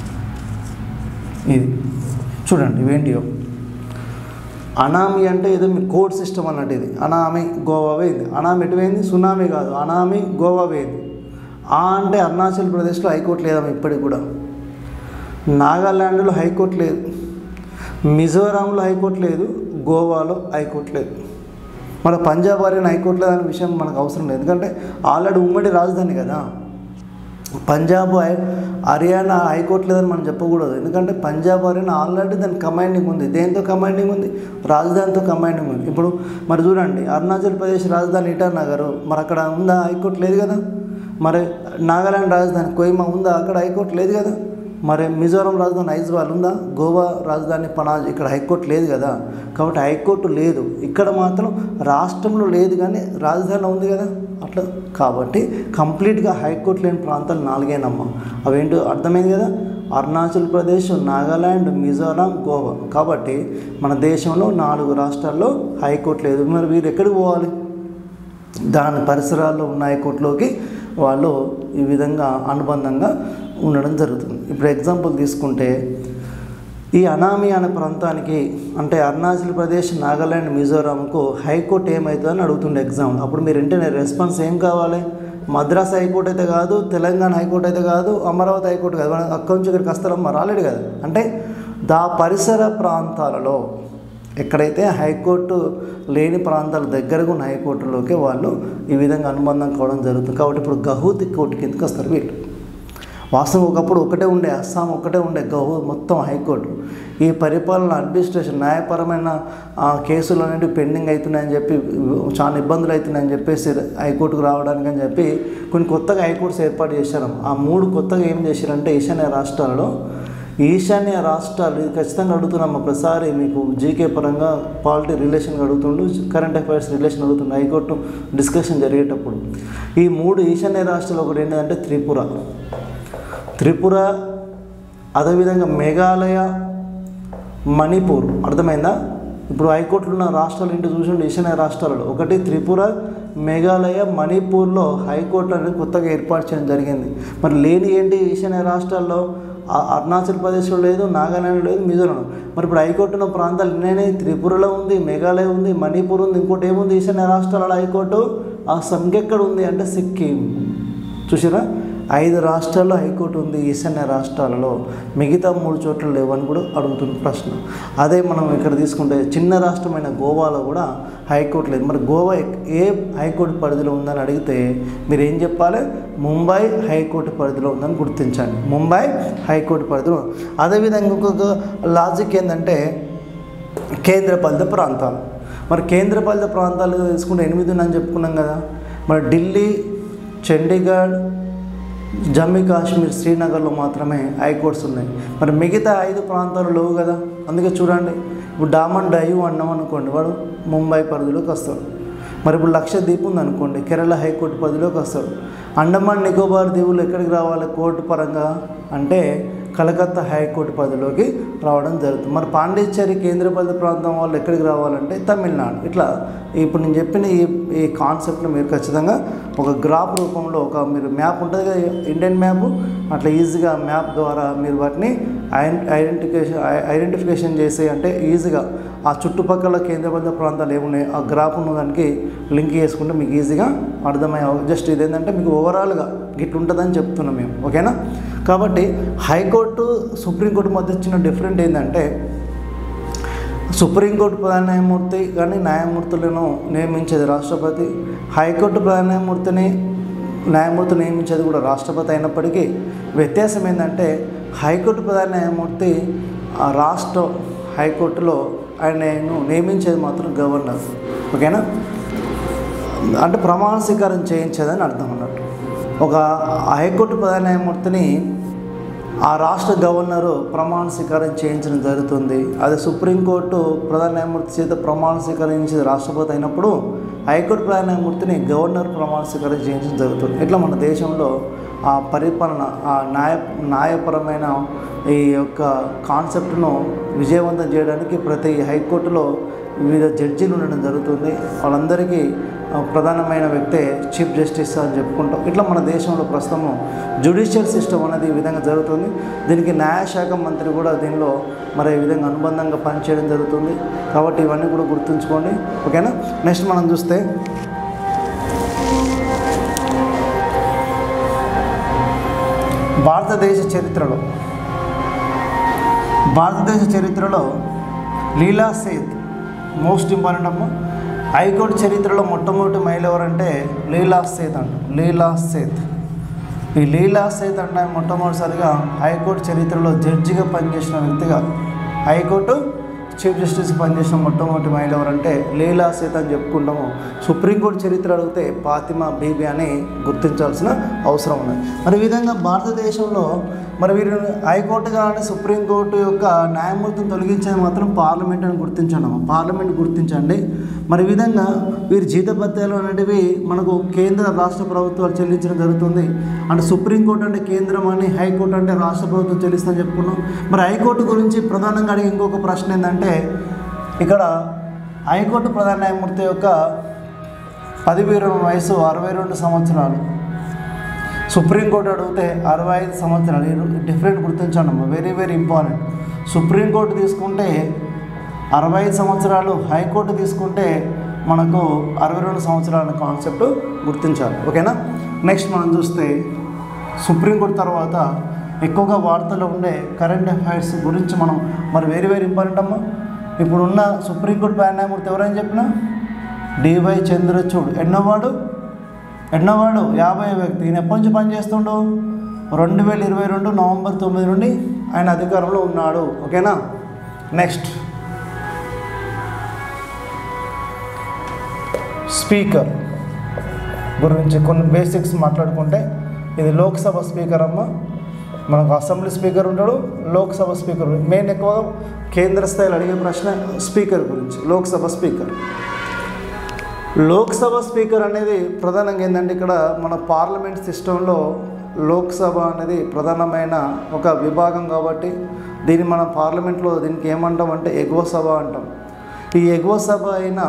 Speaker 1: ఇది చూడండి ఇవేంటియో అనామీ అంటే ఏదో మీ కోడ్ సిస్టమ్ అన్నట్టు ఇది అనామీ గోవా వేయింది అనామీ ఎటు పోయింది సునామీ కాదు అనామీ గోవా వేయింది ఆ అంటే అరుణాచల్ ప్రదేశ్లో హైకోర్టు లేదమ్మా ఇప్పటికి కూడా నాగాల్యాండ్లో హైకోర్టు లేదు మిజోరాంలో హైకోర్టు లేదు గోవాలో హైకోర్టు లేదు మన పంజాబ్ హర్యానా హైకోర్టు లేదనే విషయం మనకు అవసరం లేదు ఎందుకంటే ఆల్రెడీ ఉమ్మడి రాజధాని కదా పంజాబ్ హై హర్యానా హైకోర్టు లేదని మనం చెప్పకూడదు ఎందుకంటే పంజాబ్ హర్యానా ఆల్రెడీ దాని కమాండింగ్ ఉంది దేంతో కమాండింగ్ ఉంది రాజధానితో కమాండింగ్ ఉంది ఇప్పుడు మరి చూడండి అరుణాచల్ ప్రదేశ్ రాజధాని ఇటానగర్ మరి అక్కడ ఉందా హైకోర్టు లేదు కదా మరి నాగాలాండ్ రాజధాని కోహిమా ఉందా అక్కడ హైకోర్టు లేదు కదా మరి మిజోరాం రాజధాని ఐజ్వాల్ ఉందా గోవా రాజధాని పనాజ్ ఇక్కడ హైకోర్టు లేదు కదా కాబట్టి హైకోర్టు లేదు ఇక్కడ మాత్రం రాష్ట్రంలో లేదు కానీ రాజధాని ఉంది కదా అట్లా కాబట్టి కంప్లీట్గా హైకోర్టు లేని ప్రాంతాలు నాలుగేనమ్మా అవేంటో అర్థమైంది కదా అరుణాచల్ ప్రదేశ్ నాగాలాండ్ మిజోరాం గోవా కాబట్టి మన దేశంలో నాలుగు రాష్ట్రాల్లో హైకోర్టు లేదు మరి వీరు ఎక్కడికి పోవాలి దాని పరిసరాల్లో ఉన్న హైకోర్టులోకి వాళ్ళు ఈ విధంగా అనుబంధంగా ఉండడం జరుగుతుంది ఇప్పుడు ఎగ్జాంపుల్ తీసుకుంటే ఈ అనామి అనే ప్రాంతానికి అంటే అరుణాచల్ ప్రదేశ్ నాగాలాండ్ మిజోరాంకు హైకోర్టు ఏమవుతుందని అడుగుతుండే ఎగ్జామ్ అప్పుడు మీరు వెంటనే రెస్పాన్స్ ఏం కావాలి మద్రాస్ హైకోర్టు అయితే కాదు తెలంగాణ హైకోర్టు అయితే కాదు అమరావతి హైకోర్టు కాదు మన అక్కడి నుంచి ఇక్కడికి వస్తారమ్మ రాలేడు కదా అంటే దా పరిసర ప్రాంతాలలో ఎక్కడైతే హైకోర్టు లేని ప్రాంతాల దగ్గరగా ఉన్న హైకోర్టులోకి వాళ్ళు ఈ విధంగా అనుబంధం కావడం జరుగుతుంది కాబట్టి ఇప్పుడు గహూతి కోర్టు కిందకి వస్తారు వీళ్ళు వాస్తవం ఒకప్పుడు ఒకటే ఉండే అస్సాం ఒకటే ఉండే గహూ మొత్తం హైకోర్టు ఈ పరిపాలన అడ్మినిస్ట్రేషన్ న్యాయపరమైన ఆ, కేసులు అనేవి పెండింగ్ అవుతున్నాయని చెప్పి చాలా ఇబ్బందులు అవుతున్నాయని చెప్పేసి హైకోర్టుకు రావడానికి అని చెప్పి కొన్ని కొత్తగా హైకోర్ట్స్ ఏర్పాటు చేశారు ఆ మూడు కొత్తగా ఏం చేశారంటే ఈశాన్య రాష్ట్రాలలో ఈశాన్య రాష్ట్రాలు ఇది ఖచ్చితంగా అడుగుతున్నాం ప్రతిసారి మీకు జీకే పరంగా పాలిటీ రిలేషన్ అడుగుతుండు కరెంట్ అఫైర్స్ రిలేషన్ అడుగుతుండు హైకోర్టు డిస్కషన్ జరిగేటప్పుడు ఈ మూడు ఈశాన్య రాష్ట్రాలు ఒకటి ఏంటంటే త్రిపుర త్రిపుర అదేవిధంగా మేఘాలయ మణిపూర్ అర్థమైందా ఇప్పుడు హైకోర్టులో ఉన్న రాష్ట్రాలు ఏంటి చూసిండు ఈశాన్య రాష్ట్రాలలో ఒకటి త్రిపుర మేఘాలయ మణిపూర్లో హైకోర్టు అనేది కొత్తగా ఏర్పాటు చేయడం జరిగింది మరి లేని ఏంటి ఈశాన్య రాష్ట్రాల్లో ఆ- అరుణాచల్ ప్రదేశ్లో లేదు నాగాలాండ్ లేదు మిజోరాం మరి ఇప్పుడు హైకోర్టు ఉన్న ప్రాంతాలు ఎన్నైనా త్రిపురలో ఉంది మేఘాలయ ఉంది మణిపూర్ ఉంది ఇంకోటి ఏముంది ఈశాన్య రాష్ట్రాల హైకోర్టు ఆ సంఖ్యెక్కడ ఉంది అంటే సిక్కిం చూసారా ఐదు రాష్ట్రాల్లో హైకోర్టు ఉంది ఈశాన్య రాష్ట్రాలలో మిగతా మూడు చోట్ల లేవని కూడా అడుగుతున్న ప్రశ్న అదే మనం ఇక్కడ తీసుకుంటే చిన్న రాష్ట్రమైన గోవాలో కూడా హైకోర్టు లేదు మరి గోవా ఎక్- ఏ హైకోర్టు పరిధిలో ఉందని అడిగితే మీరు ఏం చెప్పాలి ముంబై హైకోర్టు పరిధిలో ఉందని గుర్తించండి ముంబై హైకోర్టు పరిధిలో ఉంది. అదేవిధంగా ఇంకొక లాజిక్ ఏంటంటే కేంద్రపాలిత ప్రాంతాలు మరి కేంద్రపాలిత ప్రాంతాలు తీసుకుంటే ఎనిమిది ఉందని చెప్పుకున్నాం కదా మరి ఢిల్లీ చండీగఢ్ జమ్మూ కాశ్మీర్ శ్రీనగర్లో మాత్రమే హైకోర్ట్స్ ఉన్నాయి మరి మిగతా ఐదు ప్రాంతాలు లేవు కదా అందుకే చూడండి ఇప్పుడు డామన్ డైవ్ అన్నాం అనుకోండి వాడు ముంబై పరిధిలోకి వస్తాడు మరి ఇప్పుడు లక్షద్వీప్ ఉంది అనుకోండి కేరళ హైకోర్టు పరిధిలోకి వస్తాడు అండమాన్ నికోబార్ దీవులు ఎక్కడికి రావాలి కోర్టు పరంగా అంటే కలకత్తా హైకోర్టు పరిధిలోకి రావడం జరుగుతుంది మరి పాండిచ్చేరి కేంద్రపాలిత ప్రాంతం వాళ్ళు ఎక్కడికి రావాలంటే తమిళనాడు ఇట్లా ఇప్పుడు నేను చెప్పిన ఈ ఈ కాన్సెప్ట్ను మీరు ఖచ్చితంగా ఒక గ్రాఫ్ రూపంలో ఒక మీరు మ్యాప్ ఉంటుంది కదా ఇండియన్ మ్యాప్ అట్లా ఈజీగా మ్యాప్ ద్వారా మీరు వాటిని ఐడెం- ఐడెంటిఫికేషన్ ఐ- ఐడెంటిఫికేషన్ చేసి అంటే ఈజీగా ఆ చుట్టుపక్కల కేంద్రపాలిత ప్రాంతాలు ఏమున్నాయి ఆ గ్రాఫ్ ఉన్న దానికి లింక్ చేసుకుంటే మీకు ఈజీగా అర్థమయ్యే అవ- జస్ట్ ఇదేంటంటే మీకు ఓవరాల్గా గిట్ల ఉంటుందని చెప్తున్నాం మేము ఓకేనా కాబట్టి హైకోర్టు సుప్రీంకోర్టు మధ్య చిన్న డిఫరెంట్ ఏంటంటే సుప్రీంకోర్టు ప్రధాన న్యాయమూర్తి కానీ న్యాయమూర్తులను నియమించేది రాష్ట్రపతి హైకోర్టు ప్రధాన న్యాయమూర్తిని న్యాయమూర్తి నియమించేది కూడా రాష్ట్రపతి అయినప్పటికీ వ్యత్యాసం ఏంటంటే హైకోర్టు ప్రధాన న్యాయమూర్తి ఆ రాష్ట్ర హైకోర్టులో ఆయనను నియమించేది మాత్రం గవర్నర్ ఓకేనా అంటే ప్రమాణ స్వీకారం చేయించేదని అర్థం అన్నట్టు ఒక హైకోర్టు ప్రధాన న్యాయమూర్తిని ఆ రాష్ట్ర గవర్నరు ప్రమాణ స్వీకారం చేయించడం జరుగుతుంది అదే సుప్రీంకోర్టు ప్రధాన న్యాయమూర్తి చేత ప్రమాణ స్వీకరించేది రాష్ట్రపతి అయినప్పుడు హైకోర్టు ప్రధాన న్యాయమూర్తిని గవర్నర్ ప్రమాణ స్వీకారం చేయించడం జరుగుతుంది ఇట్లా మన దేశంలో ఆ పరిపాలన ఆ న్యాయ న్యాయపరమైన ఈ యొక్క కాన్సెప్ట్ను విజయవంతం చేయడానికి ప్రతి హైకోర్టులో వివిధ జడ్జీలు ఉండడం జరుగుతుంది వాళ్ళందరికీ ఆ, ప్రధానమైన వ్యక్తే చీఫ్ జస్టిస్ అని చెప్పుకుంటాం ఇట్లా మన దేశంలో ప్రస్తుతము జ్యుడిషియల్ సిస్టమ్ అనేది ఈ విధంగా జరుగుతుంది దీనికి న్యాయశాఖ మంత్రి కూడా దీనిలో మరి ఈ విధంగా అనుబంధంగా పనిచేయడం జరుగుతుంది కాబట్టి ఇవన్నీ కూడా గుర్తుంచుకోండి ఓకేనా నెక్స్ట్ మనం చూస్తే భారతదేశ చరిత్రలో భారతదేశ చరిత్రలో లీలా సేత్ మోస్ట్ ఇంపార్టెంట్ అమ్మ హైకోర్టు చరిత్రలో మొట్టమొదటి మహిళ ఎవరంటే లీలా సేత్ అంట లీలా సేత్ ఈ లీలా సేత్ అంటే మొట్టమొదటిసారిగా హైకోర్టు చరిత్రలో జడ్జిగా పనిచేసిన వ్యక్తిగా హైకోర్టు చీఫ్ జస్టిస్ పనిచేసిన మొట్టమొదటి మహిళ ఎవరంటే లీలా సేత్ అని చెప్పుకుంటాము సుప్రీంకోర్టు చరిత్ర అడిగితే ఫాతిమా బీబీ అని గుర్తించాల్సిన అవసరం ఉంది మరి ఈ విధంగా భారతదేశంలో మరి వీరు హైకోర్టు కానీ సుప్రీంకోర్టు యొక్క న్యాయమూర్తిని తొలగించేది మాత్రం పార్లమెంట్ అని గుర్తించండి అమ్మ. పార్లమెంట్ గుర్తించండి మరి ఈ విధంగా వీరి జీతభత్యాలు అనేటివి మనకు కేంద్ర రాష్ట్ర ప్రభుత్వాలు చెల్లించడం జరుగుతుంది అంటే సుప్రీంకోర్టు అంటే కేంద్రం అని హైకోర్టు అంటే రాష్ట్ర ప్రభుత్వం చెల్లిస్తుందని చెప్పుకున్నాం మరి హైకోర్టు గురించి ప్రధానంగా అడిగే ఇంకొక ప్రశ్న ఏంటంటే ఇక్కడ హైకోర్టు ప్రధాన న్యాయమూర్తి యొక్క పదవి విరమణ వయసు అరవై రెండు సంవత్సరాలు సుప్రీంకోర్టు అడిగితే అరవై ఐదు సంవత్సరాలు ఈ రెండు డిఫరెంట్ గుర్తించండి వెరీ వెరీ ఇంపార్టెంట్ సుప్రీంకోర్టు తీసుకుంటే అరవై ఐదు సంవత్సరాలు హైకోర్టు తీసుకుంటే మనకు అరవై రెండు సంవత్సరాల కాన్సెప్ట్ గుర్తించాలి ఓకేనా నెక్స్ట్ మనం చూస్తే సుప్రీంకోర్టు తర్వాత ఎక్కువగా వార్తలు ఉండే కరెంట్ అఫైర్స్ గురించి మనం మరి వెరీ వెరీ ఇంపార్టెంట్ అమ్మా ఇప్పుడున్న సుప్రీంకోర్టు ప్రధాన న్యాయమూర్తి ఎవరైనా చెప్పినా డివై చంద్రచూడ్ ఎన్నోవాడు ఎన్నోవాడు యాభై వ్యక్తి ఈయన ఎప్పటి నుంచి పనిచేస్తుండు రెండు వేల ఇరవై రెండు నవంబర్ తొమ్మిది నుండి ఆయన అధికారంలో ఉన్నాడు ఓకేనా నెక్స్ట్ స్పీకర్ గురించి కొన్ని బేసిక్స్ మాట్లాడుకుంటే ఇది లోక్సభ స్పీకర్ అమ్మ మనకు అసెంబ్లీ స్పీకర్ ఉంటాడు లోక్సభ స్పీకర్ మెయిన్ ఎక్కువగా కేంద్ర స్థాయిలో అడిగే ప్రశ్న స్పీకర్ గురించి లోక్సభ స్పీకర్ లోక్సభ స్పీకర్ అనేది ప్రధానంగా ఏంటంటే ఇక్కడ మన పార్లమెంట్ సిస్టంలో లోక్సభ అనేది ప్రధానమైన ఒక విభాగం కాబట్టి దీన్ని మన పార్లమెంట్లో దీనికి ఏమంటాం అంటే ఎగువ సభ అంటాం ఈ ఎగువ సభ అయిన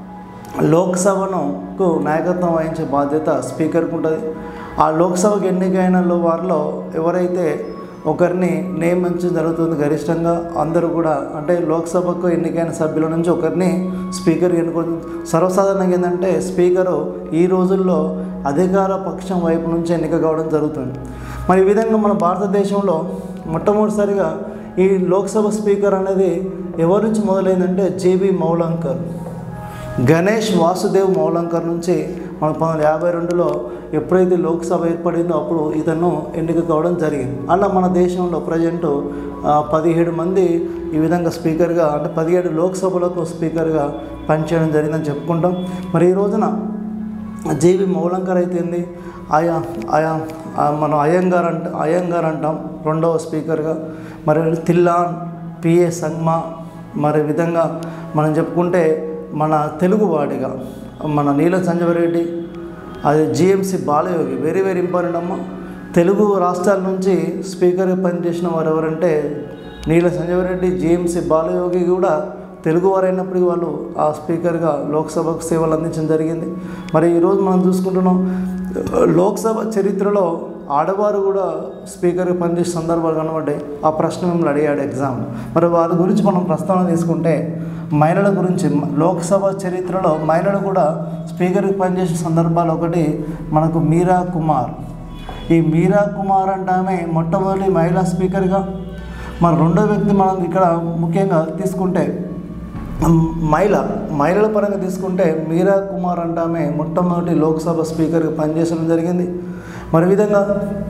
Speaker 1: లోక్సభనుకు నాయకత్వం వహించే బాధ్యత స్పీకర్కి ఉంటుంది ఆ లోక్సభకు ఎన్నికైన లో వారిలో ఎవరైతే ఒకరిని నియమించడం జరుగుతుంది గరిష్టంగా అందరూ కూడా అంటే లోక్సభకు ఎన్నికైన సభ్యుల నుంచి ఒకరిని స్పీకర్ ఎన్నుకొని సర్వసాధారణంగా ఏంటంటే స్పీకరు ఈ రోజుల్లో అధికార పక్షం వైపు నుంచి ఎన్నిక కావడం జరుగుతుంది మరి ఈ విధంగా మన భారతదేశంలో మొట్టమొదటిసారిగా ఈ లోక్సభ స్పీకర్ అనేది ఎవరి నుంచి మొదలైందంటే జేబీ మౌలంకర్ గణేష్ వాసుదేవ్ మౌలంకర్ నుంచి మన పంతొమ్మిది వందల యాభై రెండులో ఎప్పుడైతే లోక్సభ ఏర్పడిందో అప్పుడు ఇతను ఎన్నిక కావడం జరిగింది అలా మన దేశంలో ప్రజెంట్ పదిహేడు మంది ఈ విధంగా స్పీకర్గా అంటే పదిహేడు లోక్సభలకు స్పీకర్గా పనిచేయడం జరిగిందని చెప్పుకుంటాం మరి ఈ రోజున జేవి మౌలంకర్ అయితేంది ఆయా ఆయా ఆ మనం అయ్యంగార్ అంట అయ్యంగార్ అంటాం రెండవ స్పీకర్గా మరి తిల్లాన్ పిఏ సంగ్మా మరి ఈ విధంగా మనం చెప్పుకుంటే మన తెలుగువాడిగా మన నీల సంజయరెడ్డి అది GMC Balayogi very very important అమ్మ తెలుగు రాష్ట్రాల నుంచి స్పీకర్గా పనిచేసిన వారు ఎవరంటే నీల సంజయరెడ్డి జిఎంసి బాలయోగి కూడా తెలుగువారైనప్పటికీ వాళ్ళు ఆ స్పీకర్గా లోక్సభకు సేవలు అందించడం జరిగింది మరి ఈరోజు మనం చూసుకుంటున్నాం లోక్సభ చరిత్రలో ఆడవారు కూడా స్పీకర్గా పనిచేసే సందర్భాలు కనబడ్డాయి ఆ ప్రశ్న మిమ్మల్ని అడిగాడు ఎగ్జామ్ మరి వారి గురించి మనం ప్రస్తావన తీసుకుంటే మహిళల గురించి లోక్సభ చరిత్రలో మహిళలు కూడా స్పీకర్కి పనిచేసే సందర్భాలు ఒకటి మనకు మీరా కుమార్ ఈ మీరా కుమార్ అంటే ఆమె మొట్టమొదటి మహిళా స్పీకర్గా మరి రెండో వ్యక్తి మనం ఇక్కడ ముఖ్యంగా తీసుకుంటే మ్, మహిళ మహిళల పరంగా తీసుకుంటే మీరా కుమార్ అంటే ఆమె మొట్టమొదటి లోక్సభ స్పీకర్గా పనిచేయడం జరిగింది మరి ఈ విధంగా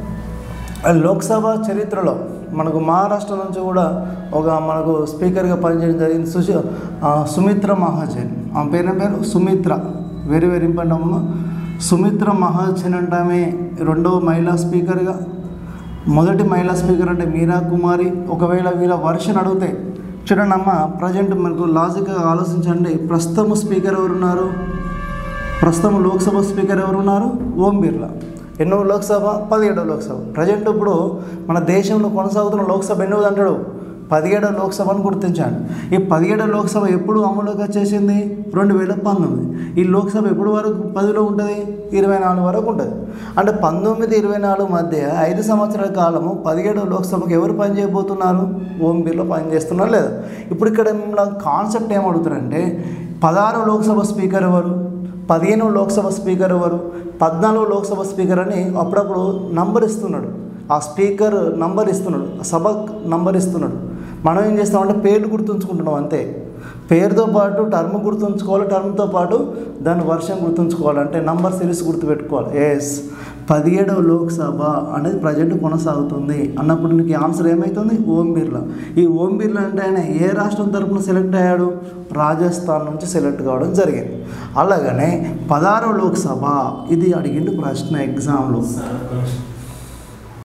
Speaker 1: లోక్సభ చరిత్రలో మనకు మహారాష్ట్ర నుంచి కూడా ఒక మనకు స్పీకర్గా పనిచేయడం జరిగింది సుశీ ఆ, సుమిత్ర మహాజన్ ఆమె పేరు పేరు సుమిత్ర వెరీ వెరీ ఇంపార్టెంట్ అమ్మ సుమిత్ర మహాజన్ అంటే ఆమె రెండవ మహిళా స్పీకర్గా మొదటి మహిళా స్పీకర్ అంటే మీరా కుమారి ఒకవేళ వీళ్ళ వర్షన్ అడిగితే చూడండి అమ్మ ప్రజెంట్ మనకు లాజిక్గా ఆలోచించండి ప్రస్తుతం స్పీకర్ ఎవరున్నారు ప్రస్తుతం లోక్సభ స్పీకర్ ఎవరున్నారు ఓం బిర్లా ఎన్నో లోక్సభ పదిహేడవ లోక్సభ ప్రజెంట్ ఇప్పుడు మన దేశంలో కొనసాగుతున్న లోక్సభ ఎన్నోది అంటాడు పదిహేడవ లోక్సభను గుర్తించాడు ఈ పదిహేడవ లోక్సభ ఎప్పుడు అమలుకి వచ్చేసింది రెండు వేల పంతొమ్మిది ఈ లోక్సభ ఎప్పుడు వరకు పదిలో ఉంటుంది ఇరవై నాలుగు వరకు ఉంటుంది అంటే పంతొమ్మిది ఇరవై నాలుగు మధ్య ఐదు సంవత్సరాల కాలము పదిహేడవ లోక్సభకు ఎవరు పని చేయబోతున్నారు ఓం బిర్లా పని చేస్తున్నారు లేదా ఇప్పుడు ఇక్కడ మిమ్మల్ని కాన్సెప్ట్ ఏమడుగుతారంటే పదహారు లోక్సభ స్పీకర్ ఎవరు పదిహేను లోక్సభ స్పీకర్ ఎవరు పద్నాలుగు లోక్సభ స్పీకర్ అని అప్పుడప్పుడు నంబర్ ఇస్తున్నాడు ఆ స్పీకర్ నంబర్ ఇస్తున్నాడు ఆ సభ నంబర్ ఇస్తున్నాడు మనం ఏం చేస్తామంటే పేర్లు గుర్తుంచుకుంటున్నాం అంతే పేరుతో పాటు టర్మ్ గుర్తుంచుకోవాలి టర్మ్తో పాటు దాని వర్షం గుర్తుంచుకోవాలి అంటే నంబర్ సిరీస్ గుర్తుపెట్టుకోవాలి ఎస్ పదిహేడవ లోక్సభ అనేది ప్రజెంట్ కొనసాగుతుంది అన్నప్పుడు నీకు ఆన్సర్ ఏమవుతుంది ఓం బిర్లా ఈ ఓం బిర్లా అంటే ఆయన ఏ రాష్ట్రం తరపున సెలెక్ట్ అయ్యాడు రాజస్థాన్ నుంచి సెలెక్ట్ కావడం జరిగింది అలాగనే పదహారవ లోక్సభ ఇది అడిగిండు ప్రశ్న ఎగ్జామ్లో
Speaker 2: సార్ ఒక నిమిషం.